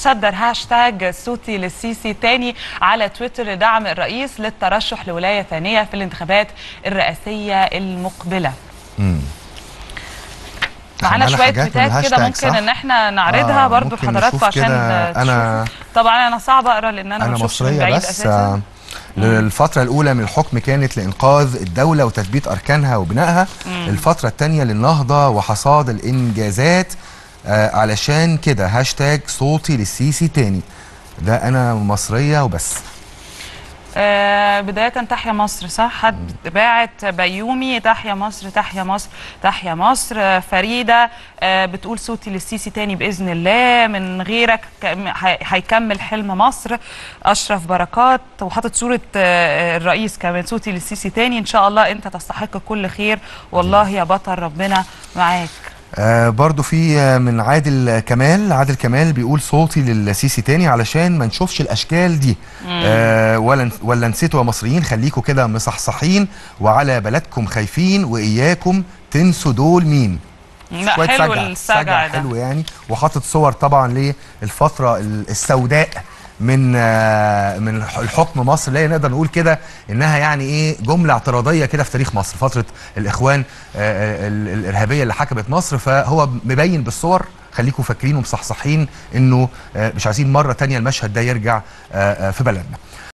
بتصدر هاشتاج صوتي للسيسي تاني على تويتر لدعم الرئيس للترشح لولايه ثانيه في الانتخابات الرئاسيه المقبله مم. معانا معانا شويه حاجات من تويتات كده الهاشتاج، ممكن صح؟ ان احنا نعرضها آه، برضو ممكن لحضراتكم نشوف عشان كده. تشوفوا. أنا- طبعا انا صعب اقرا لان انا, انا ما بشوفش من مصريه بعيد بس اساسا آه، الفترة الأولى من الحكم كانت لإنقاذ الدولة وتثبيت أركانها وبنائها الفترة الثانية للنهضة وحصاد الإنجازات آه علشان كده هاشتاج صوتي للسيسي تاني ده أنا مصرية وبس آه بداية تحيا مصر صح حد باعت بيومي تحيا مصر تحيا مصر تحيا مصر آه فريدة آه بتقول صوتي للسيسي تاني بإذن الله من غيرك ك- م- هي- هيكمل حلم مصر أشرف بركات وحاطط صورة آه الرئيس كمان صوتي للسيسي تاني إن شاء الله أنت تستحق كل خير والله يا بطل ربنا معاك آه برضو في آه، من عادل كمال عادل كمال بيقول صوتي للسيسي تاني علشان ما نشوفش الاشكال دي آه ولا ولا نسيتوا يا مصريين خليكوا كده مصحصحين وعلى بلدكم خايفين واياكم تنسوا دول مين لا شوية حلو سجع. السجع سجع ده حلو يعني وحاطط صور طبعا للفتره ال- السوداء من آه، من الحكم مصر اللي هي نقدر نقول كده انها يعني ايه جمله اعتراضيه كده في تاريخ مصر فتره الاخوان آه، آه، ال- الارهابيه اللي حكمت مصر فهو مبين بالصور خليكم فاكرين ومصحصحين انه آه، مش عايزين مره تانية المشهد ده يرجع آه، آه، في بلدنا